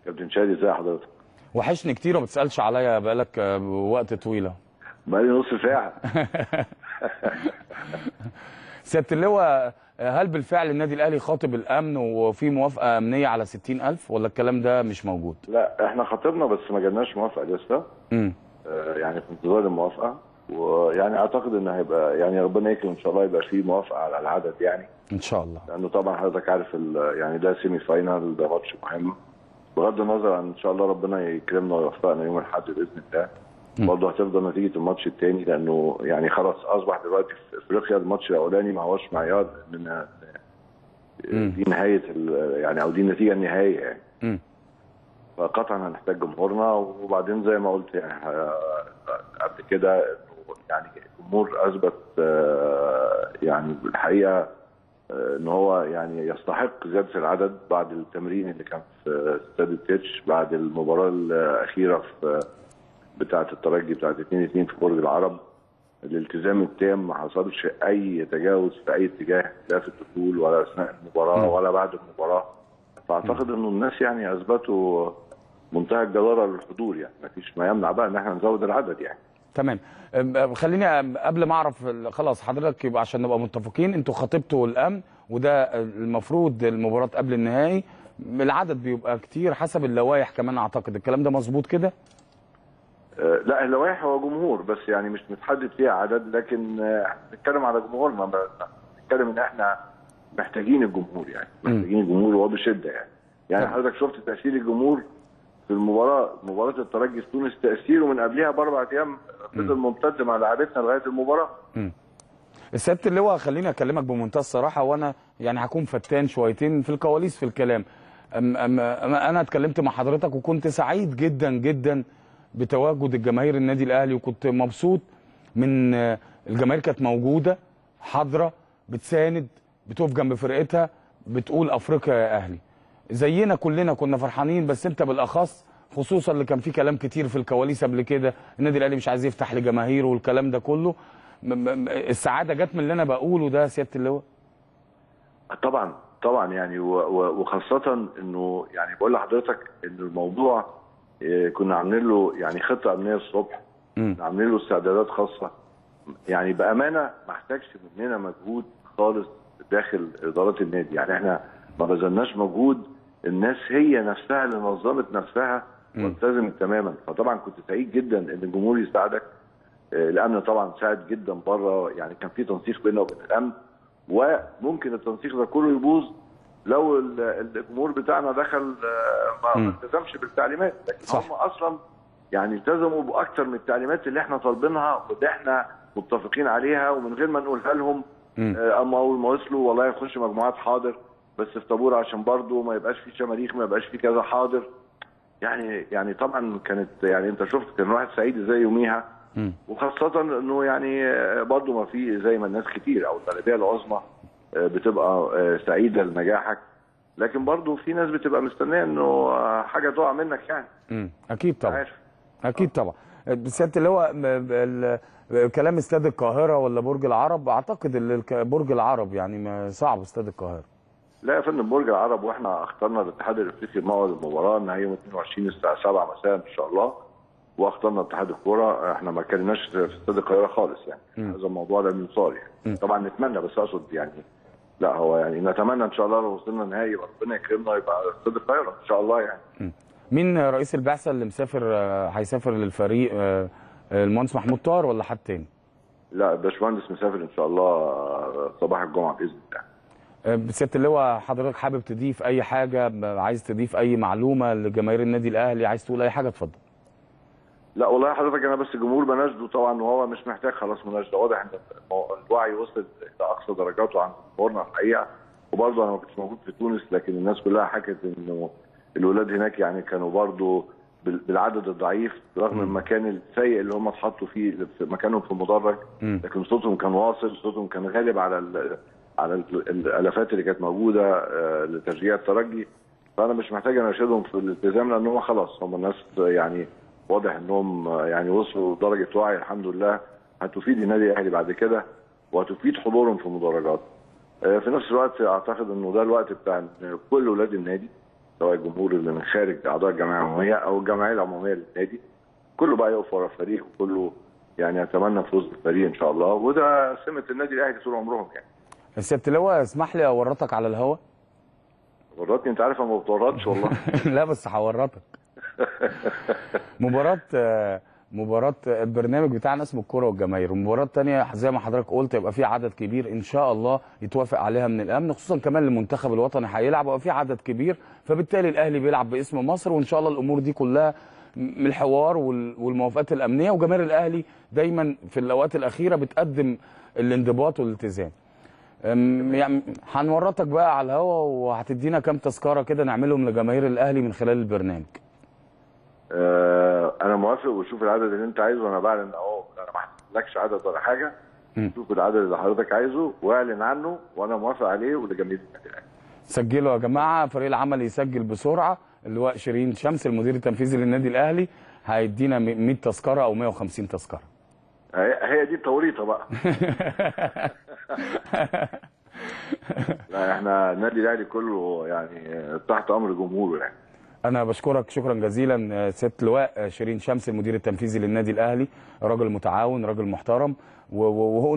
كابتن شادي ازي حضرتك وحشني كتير وما بتسالش عليا بقالك آه، وقت طويله بقالي نص ساعه سياده اللواء آه، هل بالفعل النادي الاهلي خاطب الامن وفي موافقه امنيه على 60000 ولا الكلام ده مش موجود لا احنا خاطبنا بس ما جالناش موافقه لسه امم آه، يعني في انتظار الموافقه ويعني اعتقد ان هيبقى يعني ربنا يكرم ان شاء الله يبقى في موافقه على العدد يعني ان شاء الله لانه طبعا حضرتك عارف ال- يعني ده سيمي فاينال ده ماتش مهم بغض النظر عن ان شاء الله ربنا يكرمنا ويوفقنا يوم الاحد باذن الله برضه هتفضل نتيجه الماتش الثاني لانه يعني خلاص اصبح دلوقتي في افريقيا الماتش الاولاني ما هوش معيار ان دي نهايه ال- يعني او دي النتيجه النهائيه يعني مم. فقطعا هنحتاج جمهورنا وبعدين زي ما قلت يعني ه- قبل كده إنه يعني الجمهور اثبت آه، يعني الحقيقه آه، ان هو يعني يستحق زياده العدد بعد التمرين اللي كان في استاد التتش بعد المباراه الاخيره في بتاعه الترجي بتاعه 2 2 في برج العرب الالتزام التام ما حصلش اي تجاوز في اي اتجاه لا في الدخول ولا اثناء المباراه ولا بعد المباراه فاعتقد انه الناس يعني اثبتوا منتهى الجداره للحضور يعني ما فيش ما يمنع بقى ان احنا نزود العدد يعني تمام أم- خليني أم- قبل ما اعرف ال- خلاص حضرتك يبقى عشان نبقى متفقين انتوا خاطبتوا الامن وده المفروض المباراه قبل النهائي العدد بيبقى كتير حسب اللوائح كمان اعتقد الكلام ده مظبوط كده آه، لا اللوائح هو جمهور بس يعني مش متحدد فيها عدد لكن آه، احنا بنتكلم على جمهورنا ب- بنتكلم ان احنا محتاجين الجمهور يعني محتاجين الجمهور وهو بشده يعني يعني طبعا. حضرتك شفت تاثير الجمهور في المباراه مباراه الترجي في تونس تاثيره من قبلها باربع ايام فضل ممتد مع لاعبتنا لغايه المباراه السيادة اللواء خليني اكلمك بمنتهى الصراحه وانا يعني هكون فتان شويتين في الكواليس في الكلام أم أم أم انا اتكلمت مع حضرتك وكنت سعيد جدا جدا بتواجد الجماهير النادي الاهلي وكنت مبسوط من آه، الجماهير كانت موجوده حاضره بتساند بتقف جنب فرقتها بتقول افريقيا يا اهلي زينا كلنا كنا فرحانين بس انت بالاخص خصوصا اللي كان فيه كلام كتير في الكواليس قبل كده النادي الاهلي مش عايز يفتح لجماهيره والكلام ده كله م- م- السعاده جت من اللي انا بقوله ده يا سياده اللواء طبعا طبعا يعني و- و- وخاصة انه يعني بقول لحضرتك ان الموضوع آه، كنا عاملين له يعني خطة امنية الصبح مم. كنا عاملين له استعدادات خاصة يعني بأمانة ما احتاجش مننا مجهود خالص داخل إدارات النادي يعني احنا ما بذلناش مجهود الناس هي نفسها اللي نظمت نفسها والتزمت تماما فطبعا كنت سعيد جدا ان الجمهور يساعدك آه، الامن طبعا ساعد جدا بره يعني كان في تنسيق بيننا وبين الامن وممكن التنسيق ده كله يبوظ لو ال- الجمهور بتاعنا دخل آه، ما ما التزمش بالتعليمات لكن صح. هم اصلا يعني التزموا باكثر من التعليمات اللي احنا طالبينها واللي احنا متفقين عليها ومن غير ما نقولها لهم مم. آه، اما اول ما وصلوا والله يخش مجموعات حاضر بس في طابور عشان برضه ما يبقاش في شماريخ ما يبقاش في كذا حاضر يعني يعني طبعا كانت يعني انت شفت كان واحد سعيد ازاي يوميها مم. وخاصة انه يعني آه، برضه ما في زي ما الناس كتير او الغالبية العظمى آه، بتبقى آه، سعيدة لنجاحك لكن برضه في ناس بتبقى مستنية انه آه، حاجة تقع منك يعني مم. اكيد طبعا عارف اكيد طبعا سياده اللواء م- ال- كلام استاد القاهره ولا برج العرب اعتقد ال- الك- برج العرب يعني ما- صعب استاد القاهره لا يا فندم برج العرب واحنا اخترنا الاتحاد الافريقي موعد المباراه انها يوم 22 الساعه 7 مساء ان شاء الله واخترنا اتحاد الكوره احنا ما كناش في استاد القاهره خالص يعني هذا الموضوع لم يصار يعني طبعا نتمنى بس اقصد يعني لا هو يعني نتمنى ان شاء الله لو وصلنا نهائي يبقى ربنا يكرمنا يبقى استاد القاهره ان شاء الله يعني مين رئيس البعثه اللي مسافر آه، هيسافر للفريق آه، آه، المهندس محمود طاهر ولا حد تاني لا باشمهندس مسافر ان شاء الله آه، صباح الجمعه باذن الله آه، سياده اللواء حضرتك حابب تضيف اي حاجه ب- عايز تضيف اي معلومه لجماهير النادي الاهلي عايز تقول اي حاجه اتفضل لا والله حضرتك انا بس الجمهور بناشده طبعا وهو مش محتاج خلاص مناشده واضح ان الوعي وصل لاقصى درجاته عند جمهورنا الحقيقه وبرضه انا ما كنتش موجود في تونس لكن الناس كلها حكت انه الولاد هناك يعني كانوا برضه بال- بالعدد الضعيف رغم المكان السيء اللي هم اتحطوا فيه في مكانهم في المدرج مم. لكن صوتهم كان واصل صوتهم كان غالب على ال على ال- الالافات اللي كانت موجوده آه، لتشجيع الترجي فانا مش محتاج اناشدهم في الالتزام لان هم خلاص هم الناس يعني واضح انهم آه، يعني وصلوا لدرجه وعي الحمد لله هتفيد النادي الاهلي بعد كده وهتفيد حضورهم في المدرجات. آه، في نفس الوقت اعتقد انه ده الوقت بتاع إن كل اولاد النادي سواء الجمهور اللي من خارج اعضاء الجمعيه العموميه او الجمعيه العموميه للنادي كله بقى يقف ورا الفريق وكله يعني يتمنى فوز الفريق ان شاء الله وده سمه النادي الاهلي طول عمرهم يعني سياده اللواء اسمح لي اورطك على الهوا ورطني انت عارف انا ما بتورطش والله لا بس هورطك مباراة آه، مباراة البرنامج بتاعنا اسمه الكرة والجماهير ومباراة تانية زي ما حضرتك قلت يبقى في عدد كبير ان شاء الله يتوافق عليها من الامن خصوصا كمان المنتخب الوطني هيلعب ويبقى في عدد كبير فبالتالي الاهلي بيلعب باسم مصر وان شاء الله الامور دي كلها من الحوار وال- والموافقات الامنيه وجماهير الاهلي دايما في الاوقات الاخيره بتقدم الانضباط والالتزام أم، يعني هنورطك بقى على الهوا وهتدينا كام تذكره كده نعملهم لجماهير الاهلي من خلال البرنامج آه انا موافق وشوف العدد اللي انت عايزه وانا بعلن اهو انا ما حددتلكش عدد ولا حاجه مم. شوف العدد اللي حضرتك عايزه واعلن عنه وانا موافق عليه ولجماهير النادي الاهلي سجلوا يا جماعه فريق العمل يسجل بسرعه اللواء شيرين شمس المدير التنفيذي للنادي الاهلي هيدينا 100 تذكره او 150 تذكره هي هي دي التوريطه بقى لا احنا النادي الاهلي كله يعني تحت امر جمهوره يعني انا بشكرك شكرا جزيلا آه، سياده اللواء آه، شيرين شمس المدير التنفيذي للنادي الاهلي راجل متعاون راجل محترم و- و- وهو